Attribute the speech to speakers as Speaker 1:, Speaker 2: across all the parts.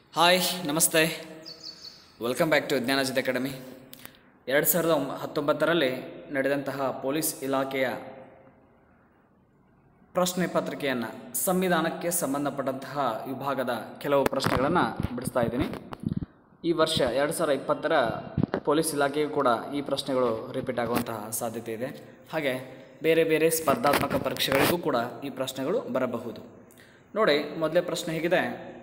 Speaker 1: hi ನಮಸ್ತೆ welcome back to Jnanajit academy ಎರಡು ಸಾವಿರದ ಒಂಬ ಹತ್ತೊಂಬತ್ತರಲ್ಲಿ ನಡೆದಂತಹ ಪೊಲೀಸ್ ಇಲಾಖೆಯ ಪ್ರಶ್ನೆ ಪತ್ರಿಕೆಯನ್ನು ಸಂವಿಧಾನಕ್ಕೆ ಸಂಬಂಧಪಟ್ಟಂತಹ ವಿಭಾಗದ ಕೆಲವು ಪ್ರಶ್ನೆಗಳನ್ನು ಬಿಡಿಸ್ತಾ ಇದ್ದೀನಿ ಈ ವರ್ಷ ಎರಡು ಸಾವಿರದ ಇಪ್ಪತ್ತರ ಪೊಲೀಸ್ ಇಲಾಖೆಯು ಕೂಡ ಈ ಪ್ರಶ್ನೆಗಳು ರಿಪೀಟ್ ಆಗುವಂತಹ ಸಾಧ್ಯತೆ ಇದೆ ಹಾಗೆ ಬೇರೆ ಬೇರೆ ಸ್ಪರ್ಧಾತ್ಮಕ ಪರೀಕ್ಷೆಗಳಿಗೂ ಕೂಡ ಈ ಪ್ರಶ್ನೆಗಳು ಬರಬಹುದು ನೋಡಿ ಮೊದಲೇ ಪ್ರಶ್ನೆ ಹೇಗಿದೆ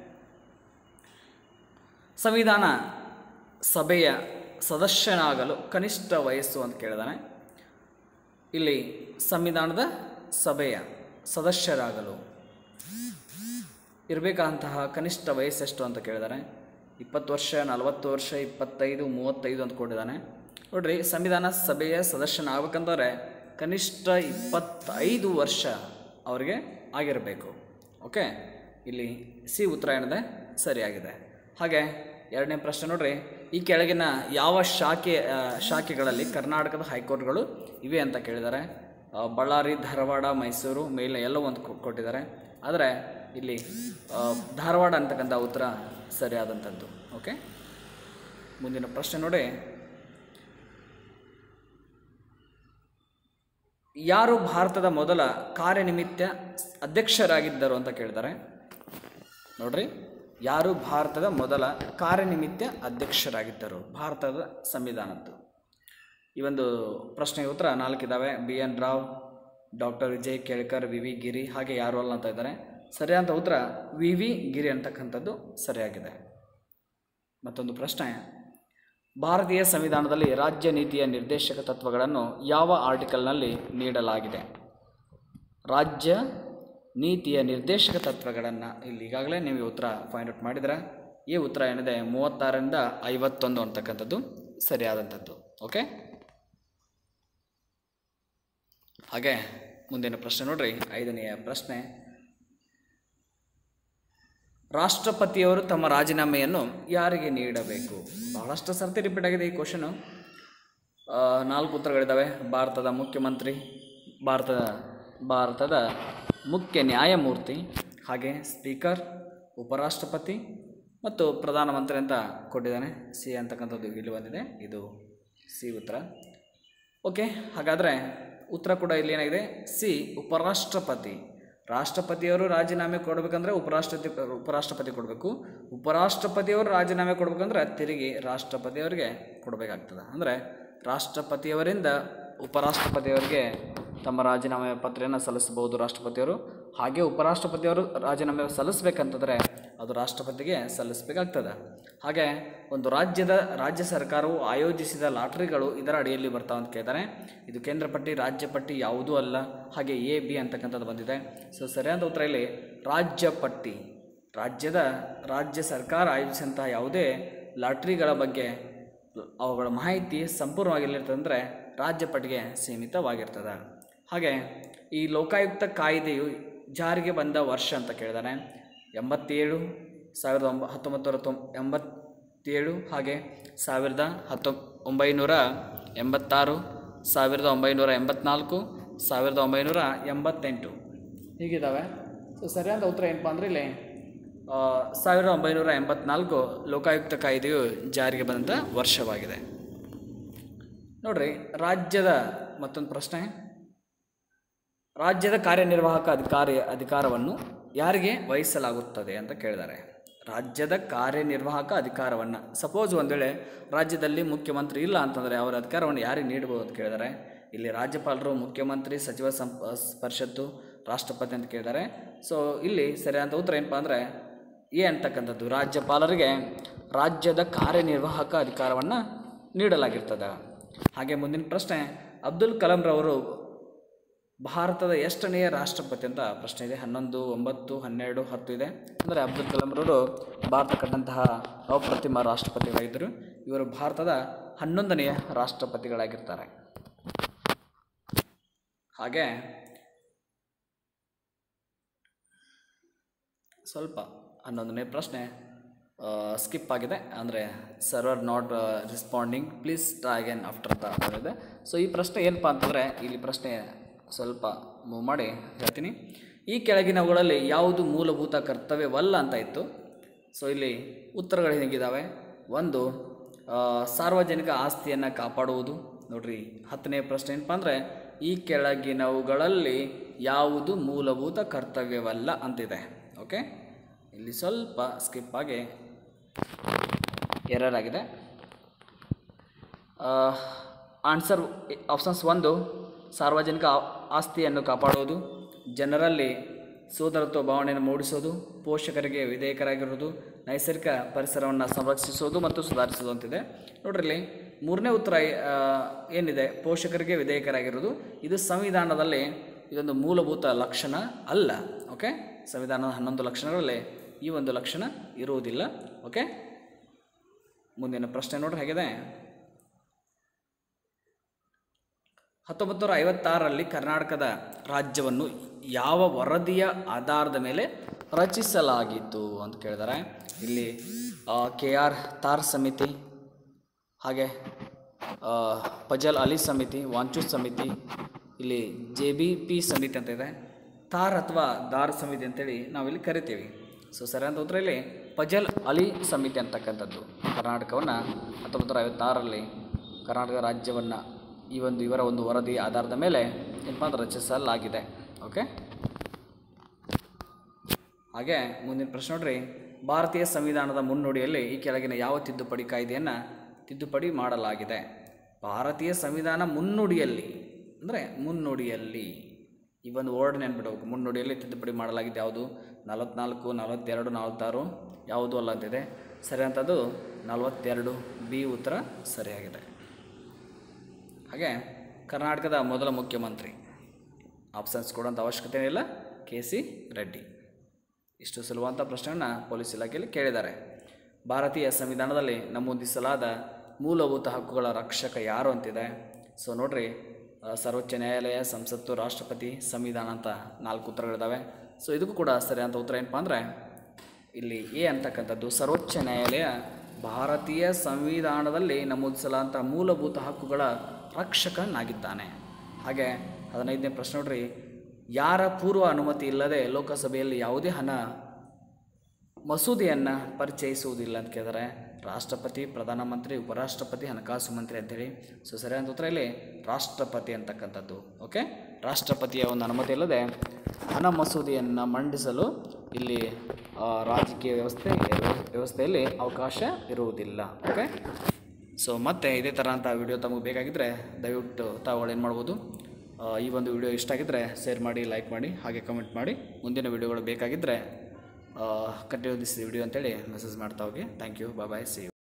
Speaker 1: ಸಂವಿಧಾನ ಸಭೆಯ ಸದಸ್ಯನಾಗಲು ಕನಿಷ್ಠ ವಯಸ್ಸು ಅಂತ ಕೇಳಿದಾನೆ ಇಲ್ಲಿ ಸಂವಿಧಾನದ ಸಭೆಯ ಸದಸ್ಯರಾಗಲು ಇರಬೇಕಾದಂತಹ ಕನಿಷ್ಠ ವಯಸ್ಸೆಷ್ಟು ಅಂತ ಕೇಳಿದಾರೆ ಇಪ್ಪತ್ತು ವರ್ಷ ನಲವತ್ತು ವರ್ಷ ಇಪ್ಪತ್ತೈದು ಮೂವತ್ತೈದು ಅಂತ ಕೊಟ್ಟಿದ್ದಾನೆ ನೋಡ್ರಿ ಸಂವಿಧಾನ ಸಭೆಯ ಸದಸ್ಯನಾಗಬೇಕಂದ್ರೆ ಕನಿಷ್ಠ ಇಪ್ಪತ್ತೈದು ವರ್ಷ ಅವರಿಗೆ ಆಗಿರಬೇಕು ಓಕೆ ಇಲ್ಲಿ ಸಿ ಉತ್ತರ ಏನಿದೆ ಸರಿಯಾಗಿದೆ ಹಾಗೆ ಎರಡನೇ ಪ್ರಶ್ನೆ ನೋಡ್ರಿ ಈ ಕೆಳಗಿನ ಯಾವ ಶಾಖೆ ಆ, ಶಾಖೆಗಳಲ್ಲಿ ಕರ್ನಾಟಕದ ಹೈಕೋರ್ಟ್ಗಳು ಇವೆ ಅಂತ ಕೇಳಿದ್ದಾರೆ ಆ, ಬಳ್ಳಾರಿ ಧಾರವಾಡ ಮೈಸೂರು ಮೇಲೆ ಎಲ್ಲ ಒಂದು ಕೊ- ಕೊಟ್ಟಿದ್ದಾರೆ ಆದರೆ ಇಲ್ಲಿ ಆ, ಧಾರವಾಡ ಅಂತಕ್ಕಂಥ ಉತ್ತರ ಸರಿಯಾದಂಥದ್ದು ಓಕೆ ಮುಂದಿನ ಪ್ರಶ್ನೆ ನೋಡಿ ಯಾರು ಭಾರತದ ಮೊದಲ ಕಾರ್ಯನಿಮಿತ್ತ ಅಧ್ಯಕ್ಷರಾಗಿದ್ದರು ಅಂತ ಕೇಳಿದ್ದಾರೆ ನೋಡ್ರಿ ಯಾರು ಭಾರತದ ಮೊದಲ ಕಾರ್ಯನಿಮಿತ್ತ ಅಧ್ಯಕ್ಷರಾಗಿದ್ದರು ಭಾರತದ ಸಂವಿಧಾನದ್ದು ಈ ಒಂದು ಪ್ರಶ್ನೆಗೆ ಉತ್ತರ ನಾಲ್ಕಿದ್ದಾವೆ B N Rao doctor Vijay Kelkar V V Giri ಹಾಗೆ ಯಾರು ಅಲ್ಲ ಅಂತ ಇದ್ದಾರೆ ಸರಿಯಾದ ಉತ್ತರ ವಿ ವಿ ಗಿರಿ ಅಂತಕ್ಕಂಥದ್ದು ಸರಿಯಾಗಿದೆ ಮತ್ತೊಂದು ಪ್ರಶ್ನೆ ಭಾರತೀಯ ಸಂವಿಧಾನದಲ್ಲಿ ರಾಜ್ಯ ನೀತಿಯ ನಿರ್ದೇಶಕ ತತ್ವಗಳನ್ನು ಯಾವ ಆರ್ಟಿಕಲ್ನಲ್ಲಿ ನೀಡಲಾಗಿದೆ ರಾಜ್ಯ ನೀತಿಯ ನಿರ್ದೇಶಕ ತತ್ವಗಳನ್ನು ಇಲ್ಲಿ ಈಗಾಗಲೇ ನೀವು ಈ ಉತ್ತರ ಫೈಂಡ್ ಔಟ್ ಮಾಡಿದ್ರೆ ಈ ಉತ್ತರ ಏನಿದೆ ಮೂವತ್ತಾರರಿಂದ ಐವತ್ತೊಂದು ಅಂತಕ್ಕಂಥದ್ದು ಸರಿಯಾದಂಥದ್ದು ಓಕೆ ಹಾಗೆ ಮುಂದಿನ ಪ್ರಶ್ನೆ ನೋಡ್ರಿ ಐದನೆಯ ಪ್ರಶ್ನೆ ರಾಷ್ಟ್ರಪತಿಯವರು ತಮ್ಮ ರಾಜೀನಾಮೆಯನ್ನು ಯಾರಿಗೆ ನೀಡಬೇಕು ಬಹಳಷ್ಟು ಸರ್ತಿ ರಿಪೀಟ್ ಆಗಿದೆ ಈ ಕ್ವಶನು ನಾಲ್ಕು ಉತ್ತರಗಳಿದ್ದಾವೆ ಭಾರತದ ಮುಖ್ಯಮಂತ್ರಿ ಭಾರತದ ಭಾರತದ ಮುಖ್ಯ ನ್ಯಾಯಮೂರ್ತಿ ಹಾಗೆ ಸ್ಪೀಕರ್ ಉಪರಾಷ್ಟ್ರಪತಿ ಮತ್ತು ಪ್ರಧಾನಮಂತ್ರಿ ಅಂತ ಕೊಟ್ಟಿದ್ದಾನೆ ಸಿ ಅಂತಕ್ಕಂಥದ್ದು ಇಲ್ಲಿ ಬಂದಿದೆ ಇದು ಸಿ ಉತ್ತರ ಓಕೆ ಹಾಗಾದರೆ ಉತ್ತರ ಕೂಡ ಇಲ್ಲಿ ಏನಾಗಿದೆ ಸಿ ಉಪರಾಷ್ಟ್ರಪತಿ ರಾಷ್ಟ್ರಪತಿಯವರು ರಾಜೀನಾಮೆ ಕೊಡಬೇಕಂದ್ರೆ ಉಪರಾಷ್ಟ್ರಪತಿ ಉಪರಾಷ್ಟ್ರಪತಿ ಕೊಡಬೇಕು ಉಪರಾಷ್ಟ್ರಪತಿಯವರು ರಾಜೀನಾಮೆ ಕೊಡಬೇಕಂದ್ರೆ ತಿರುಗಿ ರಾಷ್ಟ್ರಪತಿಯವರಿಗೆ ಕೊಡಬೇಕಾಗ್ತದೆ ಅಂದರೆ ರಾಷ್ಟ್ರಪತಿಯವರಿಂದ ಉಪರಾಷ್ಟ್ರಪತಿಯವರಿಗೆ ತಮ್ಮ ರಾಜೀನಾಮೆ ಪತ್ರೆಯನ್ನು ಸಲ್ಲಿಸಬಹುದು ರಾಷ್ಟ್ರಪತಿಯವರು ಹಾಗೆ ಉಪರಾಷ್ಟ್ರಪತಿಯವರು ರಾಜೀನಾಮೆ ಸಲ್ಲಿಸಬೇಕಂತಂದರೆ ಅದು ರಾಷ್ಟ್ರಪತಿಗೆ ಸಲ್ಲಿಸಬೇಕಾಗ್ತದೆ ಹಾಗೆ ಒಂದು ರಾಜ್ಯದ ರಾಜ್ಯ ಸರ್ಕಾರವು ಆಯೋಜಿಸಿದ ಲಾಟ್ರಿಗಳು ಇದರ ಅಡಿಯಲ್ಲಿ ಬರ್ತಾವೆ ಅಂತ ಕೇಳ್ತಾರೆ ಇದು ಕೇಂದ್ರ ಪಟ್ಟಿ ರಾಜ್ಯ ಪಟ್ಟಿ ಯಾವುದೂ ಅಲ್ಲ ಹಾಗೆ ಎ ಬಿ ಅಂತಕ್ಕಂಥದ್ದು ಬಂದಿದೆ ಸೊ ಸರಿಯಾದ ಉತ್ತರ ಇಲ್ಲಿ ರಾಜ್ಯ ಪಟ್ಟಿ ರಾಜ್ಯದ ರಾಜ್ಯ ಸರ್ಕಾರ ಆಯೋಜಿಸಿದಂತಹ ಯಾವುದೇ ಲಾಟ್ರಿಗಳ ಬಗ್ಗೆ ಅವುಗಳ ಮಾಹಿತಿ ಸಂಪೂರ್ಣವಾಗಿ ಎಲ್ಲಿರ್ತದೆ ಅಂದರೆ ರಾಜ್ಯ ಪಟ್ಟಿಗೆ ಸೀಮಿತವಾಗಿರ್ತದೆ ಹಾಗೆ ಈ ಲೋಕಾಯುಕ್ತ ಕಾಯ್ದೆಯು ಜಾರಿಗೆ ಬಂದ ವರ್ಷ ಅಂತ ಕೇಳಿದಾನೆ ಎಂಬತ್ತೇಳು ಸಾವಿರದ ಒಂಬ ಹತ್ತೊಂಬತ್ತು ನೂರ ತೊಂಬ ಎಂಬತ್ತೇಳು ಹಾಗೆ ಸಾವಿರದ ಹತ್ತೊ ಒಂಬೈನೂರ ಎಂಬತ್ತಾರು ಸಾವಿರದ ಒಂಬೈನೂರ ಎಂಬತ್ನಾಲ್ಕು ಸಾವಿರದ ಒಂಬೈನೂರ ಎಂಬತ್ತೆಂಟು ಹೀಗಿದ್ದಾವೆ ಸೊ ಸರಿಯಾದ ಉತ್ತರ ಏನಪ್ಪ ಅಂದರೆ ಇಲ್ಲಿ ಆ, ಸಾವಿರದ ಒಂಬೈನೂರ ಎಂಬತ್ನಾಲ್ಕು ಲೋಕಾಯುಕ್ತ ಕಾಯ್ದೆಯು ಜಾರಿಗೆ ಬಂದಂಥ ವರ್ಷವಾಗಿದೆ ನೋಡ್ರಿ ರಾಜ್ಯದ ಮತ್ತೊಂದು ಪ್ರಶ್ನೆ ರಾಜ್ಯದ ಕಾರ್ಯನಿರ್ವಾಹಕ ಅಧಿಕಾರಿ ಅಧಿಕಾರವನ್ನು ಯಾರಿಗೆ ವಹಿಸಲಾಗುತ್ತದೆ ಅಂತ ಕೇಳಿದ್ದಾರೆ ರಾಜ್ಯದ ಕಾರ್ಯನಿರ್ವಾಹಕ ಅಧಿಕಾರವನ್ನು ಸಪೋಸ್ ಒಂದು ವೇಳೆ ರಾಜ್ಯದಲ್ಲಿ ಮುಖ್ಯಮಂತ್ರಿ ಇಲ್ಲ ಅಂತಂದರೆ ಅವರ ಅಧಿಕಾರವನ್ನು ಯಾರಿಗೆ ನೀಡಬಹುದು ಅಂತ ಕೇಳಿದ್ದಾರೆ ಇಲ್ಲಿ ರಾಜ್ಯಪಾಲರು ಮುಖ್ಯಮಂತ್ರಿ ಸಚಿವ ಸಂಪ ಪರಿಷತ್ತು ರಾಷ್ಟ್ರಪತಿ ಅಂತ ಕೇಳಿದ್ದಾರೆ ಸೊ ಇಲ್ಲಿ ಸರಿಯಾದ ಉತ್ತರ ಏನಪ್ಪ ಅಂದರೆ ಎ ಅಂತಕ್ಕಂಥದ್ದು ರಾಜ್ಯಪಾಲರಿಗೆ ರಾಜ್ಯದ ಕಾರ್ಯನಿರ್ವಾಹಕ ಅಧಿಕಾರವನ್ನು ನೀಡಲಾಗಿರ್ತದೆ ಹಾಗೆ ಮುಂದಿನ ಪ್ರಶ್ನೆ ಅಬ್ದುಲ್ ಕಲಾಂರವರು ಭಾರತದ ಎಷ್ಟನೆಯ ರಾಷ್ಟ್ರಪತಿ ಅಂತ ಪ್ರಶ್ನೆ ಇದೆ ಹನ್ನೊಂದು ಒಂಬತ್ತು ಹನ್ನೆರಡು ಹತ್ತು ಇದೆ ಅಂದರೆ ಅಬ್ದುಲ್ ಕಲಾಂರವರು ಭಾರತ ಕಂಡಂತಹ ಅಪ್ರತಿಮ ರಾಷ್ಟ್ರಪತಿಗಳಾಗಿದ್ದರು ಇವರು ಭಾರತದ ಹನ್ನೊಂದನೆಯ ರಾಷ್ಟ್ರಪತಿಗಳಾಗಿರ್ತಾರೆ ಹಾಗೆ ಸ್ವಲ್ಪ ಹನ್ನೊಂದನೇ ಪ್ರಶ್ನೆ ಸ್ಕಿಪ್ ಆಗಿದೆ ಅಂದರೆ server not responding please try again after the ಇದೆ ಸೊ ಈ ಪ್ರಶ್ನೆ ಏನಪ್ಪ ಅಂತಂದರೆ ಇಲ್ಲಿ ಪ್ರಶ್ನೆ ಸ್ವಲ್ಪ ಮೂವ್ ಮಾಡಿ ಹೇಳ್ತೀನಿ ಈ ಕೆಳಗಿನವುಗಳಲ್ಲಿ ಯಾವುದು ಮೂಲಭೂತ ಕರ್ತವ್ಯವಲ್ಲ ಅಂತ ಇತ್ತು ಸೊ ಇಲ್ಲಿ ಉತ್ತರಗಳು ಹೇಗಿದ್ದಾವೆ ಒಂದು ಆ, ಸಾರ್ವಜನಿಕ ಆಸ್ತಿಯನ್ನು ಕಾಪಾಡುವುದು ನೋಡ್ರಿ ಹತ್ತನೇ ಪ್ರಶ್ನೆ ಏನಪ್ಪ ಅಂದರೆ ಈ ಕೆಳಗಿನವುಗಳಲ್ಲಿ ಯಾವುದು ಮೂಲಭೂತ ಕರ್ತವ್ಯವಲ್ಲ ಅಂತಿದೆ ಓಕೆ ಇಲ್ಲಿ ಸ್ವಲ್ಪ ಸ್ಕಿಪ್ ಆಗಿ ಎರರ್ ಆಗಿದೆ ಆನ್ಸರ್ ಆಪ್ಷನ್ಸ್ ಒಂದು ಸಾರ್ವಜನಿಕ ಆ- ಆಸ್ತಿಯನ್ನು ಕಾಪಾಡುವುದು ಜನರಲ್ಲಿ ಸೋದರತ್ವ ಭಾವನೆಯನ್ನು ಮೂಡಿಸೋದು ಪೋಷಕರಿಗೆ ವಿಧೇಯಕರಾಗಿರುವುದು ನೈಸರ್ಗಿಕ ಪರಿಸರವನ್ನು ಸಂರಕ್ಷಿಸೋದು ಮತ್ತು ಸುಧಾರಿಸೋದು ಅಂತಿದೆ ನೋಡ್ರಿ ಇಲ್ಲಿ ಮೂರನೇ ಉತ್ತರ ಆ, ಏನಿದೆ ಪೋಷಕರಿಗೆ ವಿಧೇಯಕರಾಗಿರೋದು ಇದು ಸಂವಿಧಾನದಲ್ಲಿ ಇದೊಂದು ಮೂಲಭೂತ ಲಕ್ಷಣ ಅಲ್ಲ ಓಕೆ ಸಂವಿಧಾನದ ಹನ್ನೊಂದು ಲಕ್ಷಣಗಳಲ್ಲಿ ಈ ಒಂದು ಲಕ್ಷಣ ಇರುವುದಿಲ್ಲ ಓಕೆ ಮುಂದಿನ ಪ್ರಶ್ನೆ ನೋಡ್ರಿ ಹೇಗಿದೆ ಹತ್ತೊಂಬತ್ತು ನೂರ ಐವತ್ತಾರರಲ್ಲಿ ಕರ್ನಾಟಕದ ರಾಜ್ಯವನ್ನು ಯಾವ ವರದಿಯ ಆಧಾರದ ಮೇಲೆ ರಚಿಸಲಾಗಿತ್ತು ಅಂತ ಕೇಳಿದ್ದಾರೆ ಇಲ್ಲಿ ಕೆ ಆರ್ ತಾರ್ ಸಮಿತಿ ಹಾಗೆ ಆ, ಫಜಲ್ ಅಲಿ ಸಮಿತಿ ವಾಂಚು ಸಮಿತಿ ಇಲ್ಲಿ ಜೆ ಬಿ ಪಿ ಸಮಿತಿ ಅಂತ ಇದೆ ತಾರ್ ಅಥವಾ ದಾರ್ ಸಮಿತಿ ಅಂತೇಳಿ ನಾವಿಲ್ಲಿ ಕರಿತೀವಿ ಸೊ ಸರಿಯಾದ ಉತ್ತರ ಇಲ್ಲಿ ಫಜಲ್ ಅಲಿ ಸಮಿತಿ ಅಂತಕ್ಕಂಥದ್ದು ಕರ್ನಾಟಕವನ್ನು ಹತ್ತೊಂಬತ್ತು ನೂರ ಐವತ್ತಾರರಲ್ಲಿ ಕರ್ನಾಟಕ ರಾಜ್ಯವನ್ನು ಈ ಒಂದು ಇವರ ಒಂದು ವರದಿ ಆಧಾರದ ಮೇಲೆ ಏನಪ್ಪ ಅಂದ್ರೆ ರಚಿಸಲಾಗಿದೆ ಓಕೆ ಹಾಗೆ ಮುಂದಿನ ಪ್ರಶ್ನೆ ನೋಡ್ರಿ ಭಾರತೀಯ ಸಂವಿಧಾನದ ಮುನ್ನುಡಿಯಲ್ಲಿ ಈ ಕೆಳಗಿನ ಯಾವ ತಿದ್ದುಪಡಿ ಕಾಯ್ದೆಯನ್ನು ತಿದ್ದುಪಡಿ ಮಾಡಲಾಗಿದೆ ಭಾರತೀಯ ಸಂವಿಧಾನ ಮುನ್ನುಡಿಯಲ್ಲಿ ಅಂದರೆ ಮುನ್ನುಡಿಯಲ್ಲಿ ಈ ಒಂದು ವರ್ಡ್ ನೆನ್ಬಿಡ್ಬೇಕು ಮುನ್ನುಡಿಯಲ್ಲಿ ತಿದ್ದುಪಡಿ ಮಾಡಲಾಗಿದೆ ಯಾವುದು ನಲವತ್ನಾಲ್ಕು ನಲವತ್ತೆರಡು ನಲವತ್ತಾರು ಯಾವುದು ಅಲ್ಲ ಅಂತಿದೆ ಸರಿ ಅಂತದ್ದು ನಲವತ್ತೆರಡು ಬಿ ಉತ್ತರ ಸರಿಯಾಗಿದೆ ಹಾಗೆ ಕರ್ನಾಟಕದ ಮೊದಲ ಮುಖ್ಯಮಂತ್ರಿ ಆಪ್ಷನ್ಸ್ ಕೊಡೋಂಥ ಅವಶ್ಯಕತೆ ಇಲ್ಲ ಕೆ ಸಿ ರೆಡ್ಡಿ ಇಷ್ಟು ಸುಲಭವಂತ ಪ್ರಶ್ನೆಯನ್ನು ಪೊಲೀಸ್ ಇಲಾಖೆಯಲ್ಲಿ ಕೇಳಿದ್ದಾರೆ ಭಾರತೀಯ ಸಂವಿಧಾನದಲ್ಲಿ ನಮೂದಿಸಲಾದ ಮೂಲಭೂತ ಹಕ್ಕುಗಳ ರಕ್ಷಕ ಯಾರು ಅಂತಿದೆ ಸೊ ನೋಡ್ರಿ ಆ, ಸರ್ವೋಚ್ಚ ನ್ಯಾಯಾಲಯ ಸಂಸತ್ತು ರಾಷ್ಟ್ರಪತಿ ಸಂವಿಧಾನ ಅಂತ ನಾಲ್ಕು ಉತ್ತರಗಳಿದ್ದಾವೆ ಸೊ ಇದಕ್ಕೂ ಕೂಡ ಸರಿಯಾದ ಉತ್ತರ ಏನಪ್ಪ ಅಂದರೆ ಇಲ್ಲಿ ಎ ಅಂತಕ್ಕಂಥದ್ದು ಸರ್ವೋಚ್ಚ ನ್ಯಾಯಾಲಯ ಭಾರತೀಯ ಸಂವಿಧಾನದಲ್ಲಿ ನಮೂದಿಸಲಾದಂಥ ಮೂಲಭೂತ ಹಕ್ಕುಗಳ ರಕ್ಷಕನಾಗಿದ್ದಾನೆ ಹಾಗೆ ಹದಿನೈದನೇ ಪ್ರಶ್ನೆ ನೋಡ್ರಿ ಯಾರ ಪೂರ್ವ ಅನುಮತಿ ಇಲ್ಲದೆ ಲೋಕಸಭೆಯಲ್ಲಿ ಯಾವುದೇ ಹಣ ಮಸೂದೆಯನ್ನು ಪರಿಚಯಿಸುವುದಿಲ್ಲ ಅಂತ ಕೇಳಿದರೆ ರಾಷ್ಟ್ರಪತಿ ಪ್ರಧಾನಮಂತ್ರಿ ಉಪರಾಷ್ಟ್ರಪತಿ ಹಣಕಾಸು ಮಂತ್ರಿ ಅಂತೇಳಿ ಸೊ ಸರಿಯಾದ ಉತ್ತರ ಇಲ್ಲಿ ರಾಷ್ಟ್ರಪತಿ ಅಂತಕ್ಕಂಥದ್ದು ಓಕೆ ರಾಷ್ಟ್ರಪತಿಯ ಒಂದು ಅನುಮತಿ ಇಲ್ಲದೆ ಹಣ ಮಸೂದೆಯನ್ನು ಮಂಡಿಸಲು ಇಲ್ಲಿ ಆ, ರಾಜಕೀಯ ವ್ಯವಸ್ಥೆ ವ್ಯವಸ್ಥೆಯಲ್ಲಿ ಅವಕಾಶ ಇರುವುದಿಲ್ಲ ಓಕೆ ಸೊ ಮತ್ತೆ ಇದೇ ಥರ ಅಂತ ವಿಡಿಯೋ ತಮಗೆ ಬೇಕಾಗಿದ್ದರೆ ದಯವಿಟ್ಟು ತಾವುಗಳು ಏನು ಮಾಡ್ಬೋದು ಆ, ಈ ಒಂದು ವಿಡಿಯೋ ಇಷ್ಟ ಆಗಿದ್ದರೆ ಶೇರ್ ಮಾಡಿ ಲೈಕ್ ಮಾಡಿ ಹಾಗೆ ಕಮೆಂಟ್ ಮಾಡಿ ಮುಂದಿನ ವಿಡಿಯೋಗಳು ಬೇಕಾಗಿದ್ದರೆ ಕಂಟಿನ್ಯೂ ದಿಸ್ ವಿಡಿಯೋ ಅಂತೇಳಿ ಮೆಸೇಜ್ ಮಾಡ್ತಾ ಹೋಗಿ thank you bye bye see you